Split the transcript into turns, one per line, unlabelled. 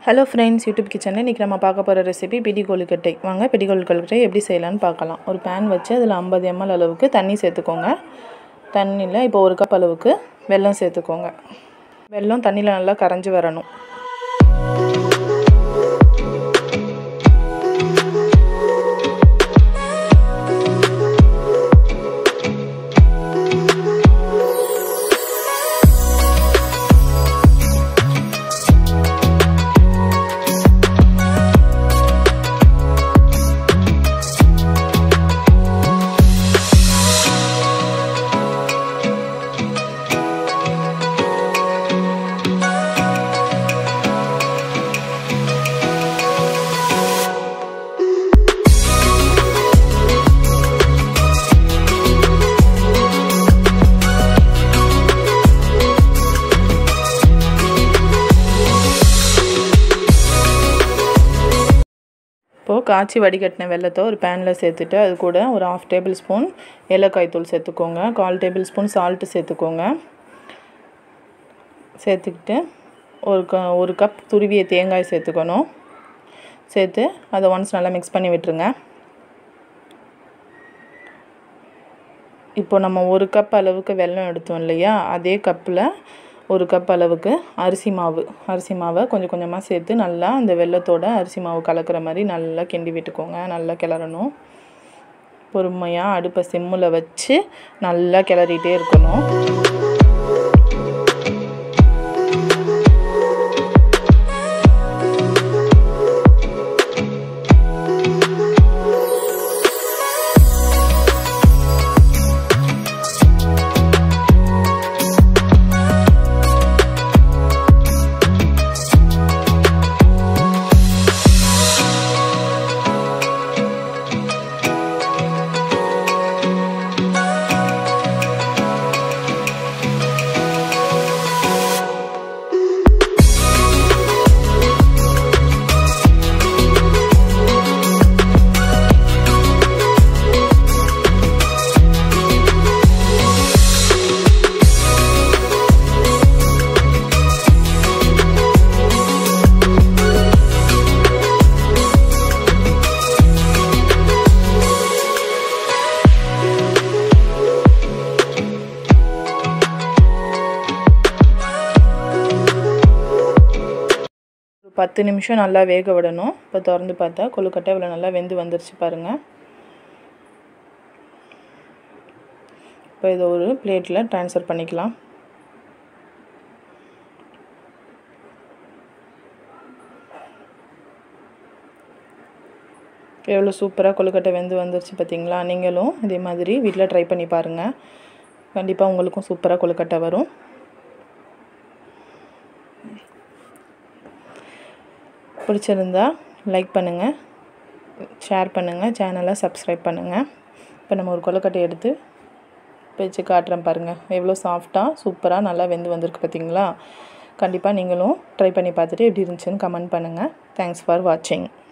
hello friends YouTube கிச்சனில் இன்றைக்கி நம்ம பார்க்க போகிற ரெசிபி பிடி கொழுக்கட்டை வாங்க பிடி கொழுக்கட்டை எப்படி செய்யலான்னு பார்க்கலாம் ஒரு பேன் வச்சு அதில் ஐம்பது எம்எல் அளவுக்கு தண்ணி சேர்த்துக்கோங்க தண்ணியில் இப்போ ஒரு கப் அளவுக்கு வெல்லம் சேர்த்துக்கோங்க வெல்லம் தண்ணியில் நல்லா கரைஞ்சி வரணும் இப்போது காய்ச்சி வடிகட்டின வெள்ளத்தை ஒரு பேனில் சேர்த்துட்டு அது கூட ஒரு ஆஃப் டேபிள் ஸ்பூன் ஏலக்காய் தூள் சேர்த்துக்கோங்க கால் டேபிள் ஸ்பூன் சால்ட்டு சேர்த்துக்கோங்க சேர்த்துக்கிட்டு ஒரு க ஒரு கப் துருவிய தேங்காய் சேர்த்துக்கணும் சேர்த்து அதை ஒன்ஸ் நல்லா மிக்ஸ் பண்ணி விட்டுருங்க இப்போ நம்ம ஒரு கப் அளவுக்கு வெல்லம் எடுத்தோம் இல்லையா அதே கப்பில் ஒரு கப் அளவுக்கு அரிசி மாவு அரிசி மாவை கொஞ்சம் கொஞ்சமாக சேர்த்து நல்லா அந்த வெள்ளத்தோட அரிசி மாவு கலக்கிற மாதிரி நல்லா கிண்டி விட்டுக்கோங்க நல்லா கிளறணும் பொறுமையாக அடுப்பை சிம்மில் வச்சு நல்லா கிளறிட்டே இருக்கணும் பத்து நிமிஷம் நல்லா வேக விடணும் இப்போ திறந்து பார்த்தா கொழுக்கட்டை இவ்வளோ நல்லா வெந்து வந்துருச்சு பாருங்கள் இப்போ இதை ஒரு பிளேட்டில் ட்ரான்ஸ்ஃபர் பண்ணிக்கலாம் எவ்வளோ சூப்பராக கொழுக்கட்டை வெந்து வந்துருச்சு பார்த்தீங்களா நீங்களும் இதே மாதிரி வீட்டில் ட்ரை பண்ணி பாருங்கள் கண்டிப்பாக உங்களுக்கும் சூப்பராக கொழுக்கட்டை வரும் பிடிச்சிருந்தா லைக் பண்ணுங்கள் ஷேர் பண்ணுங்கள் சேனலை சப்ஸ்கிரைப் பண்ணுங்கள் இப்போ நம்ம ஒரு கொழுக்கட்டை எடுத்து வச்சு காட்டுறேன் பாருங்கள் எவ்வளோ சாஃப்டாக சூப்பராக நல்லா வெந்து வந்திருக்கு பார்த்தீங்களா கண்டிப்பாக நீங்களும் ட்ரை பண்ணி பார்த்துட்டு எப்படி இருந்துச்சுன்னு கமெண்ட் பண்ணுங்கள் தேங்க்ஸ் ஃபார் வாட்சிங்